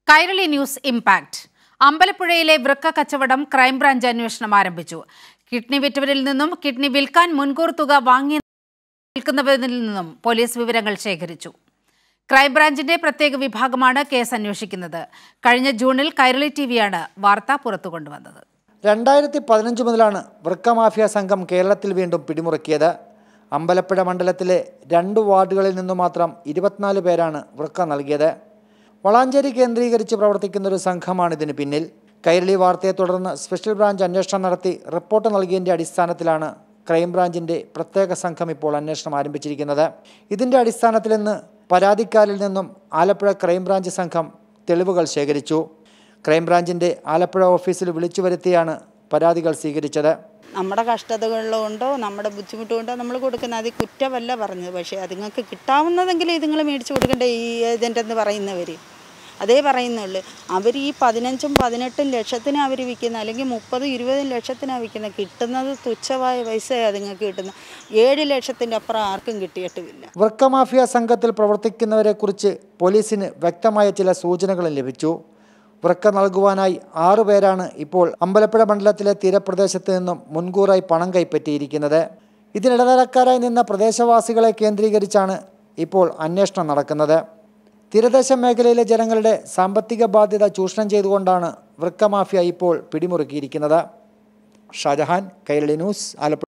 Kairali news impact അമ്പലപ്പുഴയിലെ വൃക്ക കച്ചവടം crime branch അന്വേഷണം ആരംഭിച്ചു കിഡ്നി വിറ്റവരിൽ നിന്നും കിഡ്നി വിൽക്കാൻ മുൻകൂർ തുക വാങ്ങി വിൽക്കുന്നവരിൽ നിന്നും പോലീസ് വിവരങ്ങൾ ശേഖരിച്ചു ക്രൈംബ്രാഞ്ചിന്റെ പ്രത്യേക വിഭാഗമാണ് കേസ് അന്വേഷിക്കുന്നത് കഴിഞ്ഞ ജൂണിൽ കൈരളി ടിവിയാണ് വാർത്ത പുറത്തു കൊണ്ടുവന്നത് രണ്ടായിരത്തി പതിനഞ്ച് മുതലാണ് വൃക്ക മാഫിയ സംഘം കേരളത്തിൽ വീണ്ടും പിടിമുറുക്കിയത് അമ്പലപ്പുഴ മണ്ഡലത്തിലെ രണ്ട് വാർഡുകളിൽ നിന്നു മാത്രം ഇരുപത്തിനാല് പേരാണ് വൃക്ക നൽകിയത് വളാഞ്ചേരി കേന്ദ്രീകരിച്ച് പ്രവർത്തിക്കുന്ന ഒരു സംഘമാണ് ഇതിന് പിന്നിൽ കൈരളി വാർത്തയെ തുടർന്ന് സ്പെഷ്യൽ ബ്രാഞ്ച് അന്വേഷണം നടത്തി റിപ്പോർട്ട് നൽകിയതിൻ്റെ അടിസ്ഥാനത്തിലാണ് ക്രൈംബ്രാഞ്ചിൻ്റെ പ്രത്യേക സംഘം ഇപ്പോൾ അന്വേഷണം ആരംഭിച്ചിരിക്കുന്നത് ഇതിൻ്റെ അടിസ്ഥാനത്തിൽ ഇന്ന് പരാതിക്കാരിൽ നിന്നും ആലപ്പുഴ ക്രൈംബ്രാഞ്ച് സംഘം തെളിവുകൾ ശേഖരിച്ചു ക്രൈംബ്രാഞ്ചിൻ്റെ ആലപ്പുഴ ഓഫീസിൽ വിളിച്ചു വരുത്തിയാണ് പരാതികൾ സ്വീകരിച്ചത് നമ്മുടെ കഷ്ടതകളിലുണ്ടോ നമ്മുടെ ബുദ്ധിമുട്ട് കൊണ്ടോ നമ്മൾ കൊടുക്കുന്നത് അത് കുറ്റമല്ല പറഞ്ഞത് പക്ഷേ അതുങ്ങൾക്ക് കിട്ടാവുന്നതെങ്കിലും ഇതുങ്ങൾ മേടിച്ച് കൊടുക്കണ്ടേ ഈ ഏജൻ്റ് എന്ന് പറയുന്നവർ അതേ പറയുന്നുള്ളൂ അവർ ഈ പതിനഞ്ചും പതിനെട്ടും ലക്ഷത്തിന് അവർ വിൽക്കുന്നത് അല്ലെങ്കിൽ മുപ്പതും ഇരുപതും ലക്ഷത്തിനാണ് വിൽക്കുന്നത് കിട്ടുന്നത് തുച്ഛമായ പൈസയാണ് അതുങ്ങൾക്ക് കിട്ടുന്നത് ഏഴ് ലക്ഷത്തിൻ്റെ അപ്പുറം ആർക്കും കിട്ടിയിട്ടുമില്ല വൃക്ക മാഫിയ സംഘത്തിൽ പ്രവർത്തിക്കുന്നവരെക്കുറിച്ച് പോലീസിന് വ്യക്തമായ ചില സൂചനകളും ലഭിച്ചു വൃക്ക നൽകുവാനായി ആറുപേരാണ് ഇപ്പോൾ അമ്പലപ്പുഴ മണ്ഡലത്തിലെ തീരപ്രദേശത്ത് നിന്നും മുൻകൂറായി പണം കൈപ്പറ്റിയിരിക്കുന്നത് ഇതിനിടനിലക്കാരായി നിന്ന പ്രദേശവാസികളെ കേന്ദ്രീകരിച്ചാണ് ഇപ്പോൾ അന്വേഷണം നടക്കുന്നത് തീരദേശ മേഖലയിലെ ജനങ്ങളുടെ സാമ്പത്തിക ബാധ്യത ചൂഷണം ചെയ്തുകൊണ്ടാണ് വൃക്ക മാഫിയ ഇപ്പോൾ പിടിമുറുക്കിയിരിക്കുന്നത് ഷാജഹാൻ കൈരളി ന്യൂസ് ആലപ്പുഴ